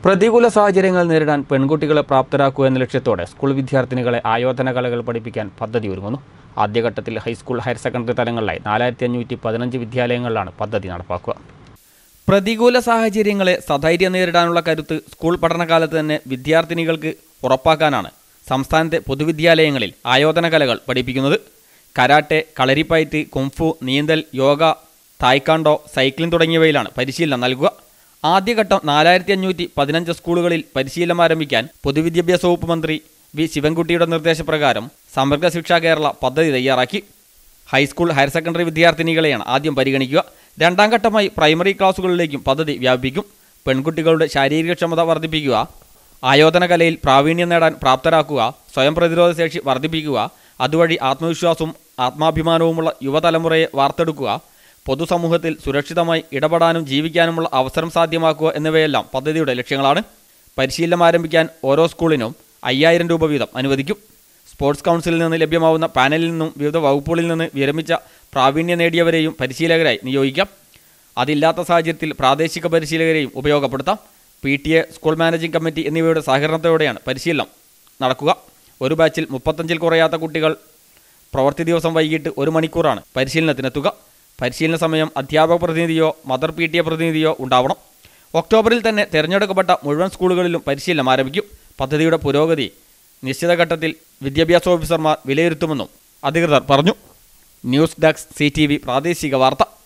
പ്രതികൂല സാഹചര്യങ്ങൾ നേരിടാൻ പെൺകുട്ടികളെ പ്രാപ്തരാക്കുക എന്ന ലക്ഷ്യത്തോടെ സ്കൂൾ വിദ്യാർത്ഥിനികളെ ആയോധന കലകൾ പഠിപ്പിക്കാൻ പദ്ധതി ഒരുങ്ങുന്നു ആദ്യഘട്ടത്തിൽ ഹൈസ്കൂൾ ഹയർ സെക്കൻഡറി തലങ്ങളിലായി നാലായിരത്തി അഞ്ഞൂറ്റി പതിനഞ്ച് വിദ്യാലയങ്ങളിലാണ് പദ്ധതി നടപ്പാക്കുക പ്രതികൂല സാഹചര്യങ്ങളെ സധൈര്യം നേരിടാനുള്ള കരുത്ത് സ്കൂൾ പഠനകാലത്ത് തന്നെ വിദ്യാർത്ഥിനികൾക്ക് ഉറപ്പാക്കാനാണ് സംസ്ഥാനത്തെ പൊതുവിദ്യാലയങ്ങളിൽ ആയോധന കലകൾ പഠിപ്പിക്കുന്നത് കരാട്ടെ കളരിപ്പയറ്റ് കുംഫു നീന്തൽ യോഗ തായ്ക്കാണ്ടോ സൈക്ലിംഗ് തുടങ്ങിയവയിലാണ് പരിശീലനം നൽകുക ആദ്യഘട്ടം നാലായിരത്തി അഞ്ഞൂറ്റി പതിനഞ്ച് സ്കൂളുകളിൽ പരിശീലനം ആരംഭിക്കാൻ പൊതുവിദ്യാഭ്യാസ വകുപ്പ് മന്ത്രി വി ശിവൻകുട്ടിയുടെ നിർദ്ദേശപ്രകാരം സമഗ്ര ശിക്ഷ കേരള പദ്ധതി തയ്യാറാക്കി ഹൈസ്കൂൾ ഹയർ സെക്കൻഡറി വിദ്യാർത്ഥിനികളെയാണ് ആദ്യം പരിഗണിക്കുക രണ്ടാം ഘട്ടമായി പ്രൈമറി ക്ലാസുകളിലേക്കും പദ്ധതി വ്യാപിപ്പിക്കും പെൺകുട്ടികളുടെ ശാരീരികക്ഷമത വർദ്ധിപ്പിക്കുക ആയോധന കലയിൽ പ്രാവീണ്യം നേടാൻ പ്രാപ്തരാക്കുക സ്വയം പ്രതിരോധ ശേഷി വർദ്ധിപ്പിക്കുക അതുവഴി ആത്മവിശ്വാസവും ആത്മാഭിമാനവുമുള്ള യുവതലമുറയെ വാർത്തെടുക്കുക പൊതുസമൂഹത്തിൽ സുരക്ഷിതമായി ഇടപെടാനും ജീവിക്കാനുമുള്ള അവസരം സാധ്യമാക്കുക എന്നിവയെല്ലാം പദ്ധതിയുടെ ലക്ഷ്യങ്ങളാണ് പരിശീലനം ആരംഭിക്കാൻ ഓരോ സ്കൂളിനും അയ്യായിരം രൂപ വീതം അനുവദിക്കും സ്പോർട്സ് കൗൺസിലിൽ നിന്ന് ലഭ്യമാവുന്ന പാനലിൽ നിന്നും വിവിധ വകുപ്പുകളിൽ നിന്ന് വിരമിച്ച പ്രാവീണ്യം നേടിയവരെയും പരിശീലകരായി നിയോഗിക്കാം അതില്ലാത്ത സാഹചര്യത്തിൽ പ്രാദേശിക പരിശീലകരെയും ഉപയോഗപ്പെടുത്താം P T A school managing committee എന്നിവയുടെ സഹകരണത്തോടെയാണ് പരിശീലനം നടക്കുക ഒരു ബാച്ചിൽ മുപ്പത്തഞ്ചിൽ കുറയാത്ത കുട്ടികൾ പ്രവൃത്തി ദിവസം വൈകിട്ട് ഒരു മണിക്കൂറാണ് പരിശീലനത്തിനെത്തുക പരിശീലന സമയം അധ്യാപക പ്രതിനിധിയോ മദർ പി ടി എ പ്രതിനിധിയോ ഉണ്ടാവണം ഒക്ടോബറിൽ തന്നെ തിരഞ്ഞെടുക്കപ്പെട്ട മുഴുവൻ സ്കൂളുകളിലും പരിശീലനം ആരംഭിക്കും പദ്ധതിയുടെ പുരോഗതി നിശ്ചിത ഘട്ടത്തിൽ വിദ്യാഭ്യാസ ഓഫീസർമാർ വിലയിരുത്തുമെന്നും അധികൃതർ പറഞ്ഞു ന്യൂസ് ഡെസ്ക് സി പ്രാദേശിക വാർത്ത